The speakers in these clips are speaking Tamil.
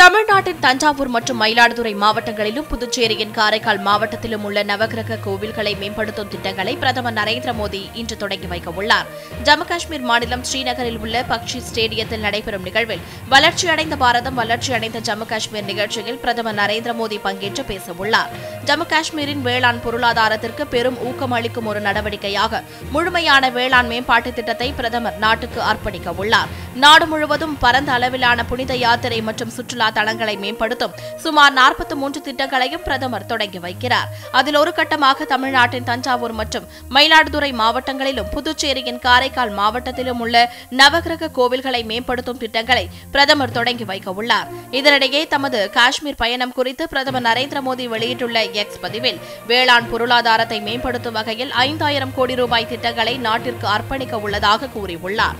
தமிழ்நாட்டின் தஞ்சாவூர் மற்றும் மயிலாடுதுறை மாவட்டங்களிலும் புதுச்சேரியின் காரைக்கால் மாவட்டத்திலும் உள்ள நவகிரக கோவில்களை மேம்படுத்தும் திட்டங்களை பிரதமர் நரேந்திர மோடி இன்று தொடங்கி வைக்க உள்ளார் ஜம்மு காஷ்மீர் மாநிலம் ஸ்ரீநகரில் உள்ள பக்ஷி ஸ்டேடியத்தில் நடைபெறும் நிகழ்வில் வளர்ச்சியடைந்த பாரதம் வளர்ச்சியடைந்த ஜம்மு காஷ்மீர் நிகழ்ச்சியில் பிரதமர் நரேந்திர மோடி பங்கேற்று பேசவுள்ளார் ஜம்மு காஷ்மீரின் வேளாண் பொருளாதாரத்திற்கு பெரும் ஊக்கம் அளிக்கும் ஒரு நடவடிக்கையாக முழுமையான வேளாண் மேம்பாட்டு திட்டத்தை பிரதமர் நாட்டுக்கு அர்ப்பணிக்க உள்ளார் நாடு முழுவதும் பரந்த அளவிலான புனித யாத்திரை மற்றும் சுற்றுலா தளங்களை மேம்படுத்தும் சுமார் நாற்பத்தி மூன்று திட்டங்களையும் பிரதமர் தொடங்கி வைக்கிறார் அதில் ஒரு கட்டமாக தமிழ்நாட்டின் தஞ்சாவூர் மற்றும் மயிலாடுதுறை மாவட்டங்களிலும் புதுச்சேரியின் காரைக்கால் மாவட்டத்திலும் உள்ள நவகிரக கோவில்களை மேம்படுத்தும் திட்டங்களை பிரதமர் தொடங்கி வைக்க உள்ளார் இதனிடையே தமது காஷ்மீர் பயணம் குறித்து பிரதமர் நரேந்திர மோடி வெளியிட்டுள்ள எக்ஸ் பதிவில் வேளாண் பொருளாதாரத்தை மேம்படுத்தும் வகையில் ஐந்தாயிரம் கோடி ரூபாய் திட்டங்களை நாட்டிற்கு அர்ப்பணிக்க உள்ளதாக கூறியுள்ளார்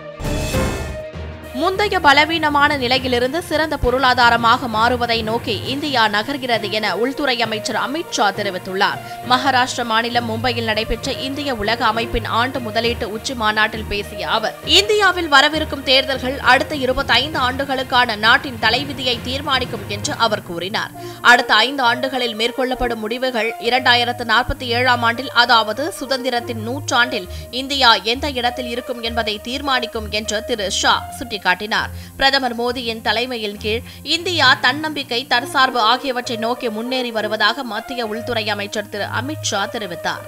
முந்தைய பலவீனமான நிலையிலிருந்து சிறந்த பொருளாதாரமாக மாறுவதை நோக்கி இந்தியா நகர்கிறது என உள்துறை அமைச்சர் அமித் ஷா தெரிவித்துள்ளார் மகாராஷ்டிர மாநிலம் மும்பையில் நடைபெற்ற இந்திய உலக அமைப்பின் ஆண்டு முதலீட்டு உச்சி மாநாட்டில் பேசிய அவர் இந்தியாவில் வரவிருக்கும் தேர்தல்கள் அடுத்த இருபத்தைந்து ஆண்டுகளுக்கான நாட்டின் தலைவிதியை தீர்மானிக்கும் என்று அவர் கூறினார் அடுத்த ஐந்து ஆண்டுகளில் மேற்கொள்ளப்படும் முடிவுகள் இரண்டாயிரத்து நாற்பத்தி ஏழாம் ஆண்டில் அதாவது சுதந்திரத்தின் நூற்றாண்டில் இந்தியா எந்த இடத்தில் இருக்கும் என்பதை தீர்மானிக்கும் என்று திரு ஷா சுட்டிக்காட்டினார் பிரதமர் மோடியின் தலைமையின் கீழ் இந்தியா தன்னம்பிக்கை தற்சார்பு ஆகியவற்றை நோக்கி முன்னேறி வருவதாக மத்திய உள்துறை அமைச்சர் திரு அமித் ஷா தெரிவித்தார்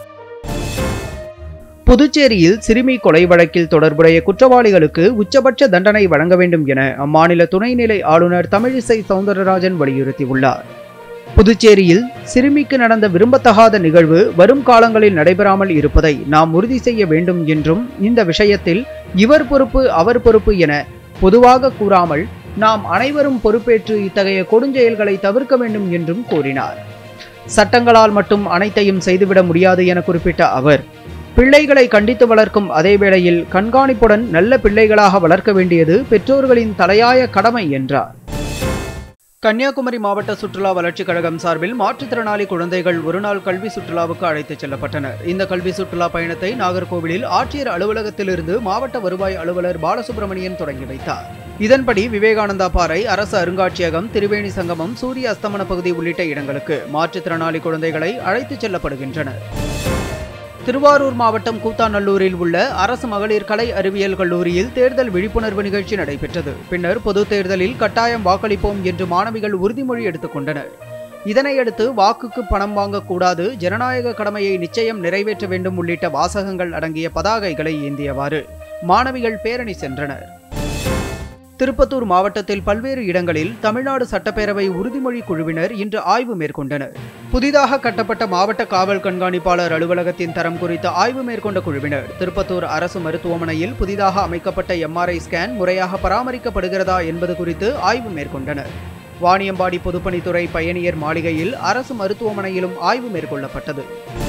புதுச்சேரியில் சிறுமி கொலை வழக்கில் தொடர்புடைய குற்றவாளிகளுக்கு உச்சபட்ச தண்டனை வழங்க வேண்டும் என அம்மாநில துணைநிலை ஆளுநர் தமிழிசை சவுந்தரராஜன் வலியுறுத்தியுள்ளார் புதுச்சேரியில் சிறுமிக்கு நடந்த விரும்பத்தகாத நிகழ்வு வரும் காலங்களில் நடைபெறாமல் இருப்பதை நாம் உறுதி செய்ய வேண்டும் என்றும் இந்த விஷயத்தில் இவர் பொறுப்பு அவர் பொறுப்பு என பொதுவாக கூறாமல் நாம் அனைவரும் பொறுப்பேற்று இத்தகைய கொடுஞ்செயல்களை தவிர்க்க வேண்டும் என்றும் கூறினார் சட்டங்களால் மட்டும் அனைத்தையும் செய்துவிட முடியாது என குறிப்பிட்ட அவர் பிள்ளைகளை கண்டித்து வளர்க்கும் அதே வேளையில் கண்காணிப்புடன் நல்ல பிள்ளைகளாக வளர்க்க வேண்டியது பெற்றோர்களின் தலையாய கடமை என்றார் கன்னியாகுமரி மாவட்ட சுற்றுலா வளர்ச்சிக் கழகம் சார்பில் மாற்றுத்திறனாளி குழந்தைகள் ஒருநாள் கல்வி சுற்றுலாவுக்கு அழைத்துச் செல்லப்பட்டனர் இந்த கல்வி சுற்றுலா பயணத்தை நாகர்கோவிலில் ஆட்சியர் அலுவலகத்திலிருந்து மாவட்ட வருவாய் அலுவலர் பாலசுப்ரமணியன் தொடங்கி வைத்தார் இதன்படி விவேகானந்தா பாறை அரசு அருங்காட்சியகம் திரிவேணி சங்கமம் சூரிய அஸ்தமன பகுதி உள்ளிட்ட இடங்களுக்கு மாற்றுத்திறனாளி குழந்தைகளை அழைத்துச் செல்லப்படுகின்றனர் திருவாரூர் மாவட்டம் கூத்தாநல்லூரில் உள்ள அரசு மகளிர் கலை அறிவியல் கல்லூரியில் தேர்தல் விழிப்புணர்வு நிகழ்ச்சி நடைபெற்றது பின்னர் பொதுத் தேர்தலில் கட்டாயம் வாக்களிப்போம் என்று மாணவிகள் உறுதிமொழி எடுத்துக் கொண்டனர் இதனையடுத்து வாக்குக்கு பணம் வாங்கக்கூடாது ஜனநாயக கடமையை நிச்சயம் நிறைவேற்ற வேண்டும் உள்ளிட்ட வாசகங்கள் அடங்கிய பதாகைகளை ஏந்தியவாறு மாணவிகள் பேரணி சென்றனர் திருப்பத்தூர் மாவட்டத்தில் பல்வேறு இடங்களில் தமிழ்நாடு சட்டப்பேரவை உறுதிமொழி குழுவினர் இன்று ஆய்வு மேற்கொண்டனர் புதிதாக கட்டப்பட்ட மாவட்ட காவல் கண்காணிப்பாளர் அலுவலகத்தின் தரம் குறித்து ஆய்வு மேற்கொண்ட குழுவினர் திருப்பத்தூர் அரசு மருத்துவமனையில் புதிதாக அமைக்கப்பட்ட எம்ஆர்ஐ ஸ்கேன் முறையாக பராமரிக்கப்படுகிறதா என்பது குறித்து ஆய்வு மேற்கொண்டனர் வாணியம்பாடி பொதுப்பணித்துறை பயணியர் மாளிகையில் அரசு மருத்துவமனையிலும் ஆய்வு மேற்கொள்ளப்பட்டது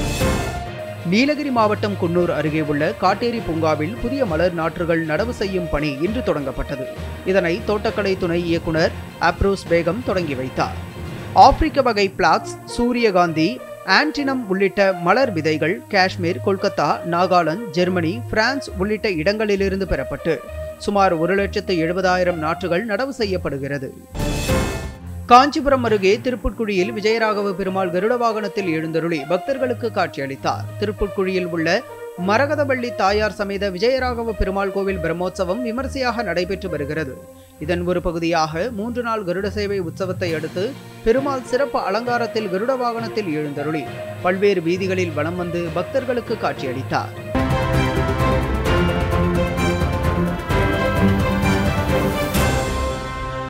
நீலகிரி மாவட்டம் குன்னூர் அருகே உள்ள காட்டேரி பூங்காவில் புதிய மலர் நாற்றுகள் நடவு செய்யும் பணி இன்று தொடங்கப்பட்டது இதனை தோட்டக்கலை துணை இயக்குனர் அப்ரோஸ் பேகம் தொடங்கி வைத்தார் ஆப்பிரிக்க வகை பிளாக்ஸ் சூரியகாந்தி ஆன்டினம் உள்ளிட்ட மலர் விதைகள் காஷ்மீர் கொல்கத்தா நாகாலாந்து ஜெர்மனி பிரான்ஸ் உள்ளிட்ட இடங்களிலிருந்து பெறப்பட்டு சுமார் ஒரு லட்சத்து எழுபதாயிரம் நாற்றுகள் நடவு செய்யப்படுகிறது காஞ்சிபுரம் அருகே திருப்புட்குழியில் விஜயராகவ பெருமாள் கருட வாகனத்தில் எழுந்தருளி பக்தர்களுக்கு காட்சியளித்தார் திருப்புட்குழியில் உள்ள மரகதவள்ளி தாயார் சமேத விஜயராகவ பெருமாள் கோவில் பிரம்மோற்சவம் விமரிசையாக நடைபெற்று வருகிறது இதன் ஒரு பகுதியாக மூன்று நாள் கருட சேவை உற்சவத்தை அடுத்து பெருமாள் சிறப்பு அலங்காரத்தில் கருட வாகனத்தில் எழுந்தருளி பல்வேறு வீதிகளில் வலம் வந்து பக்தர்களுக்கு காட்சியளித்தார்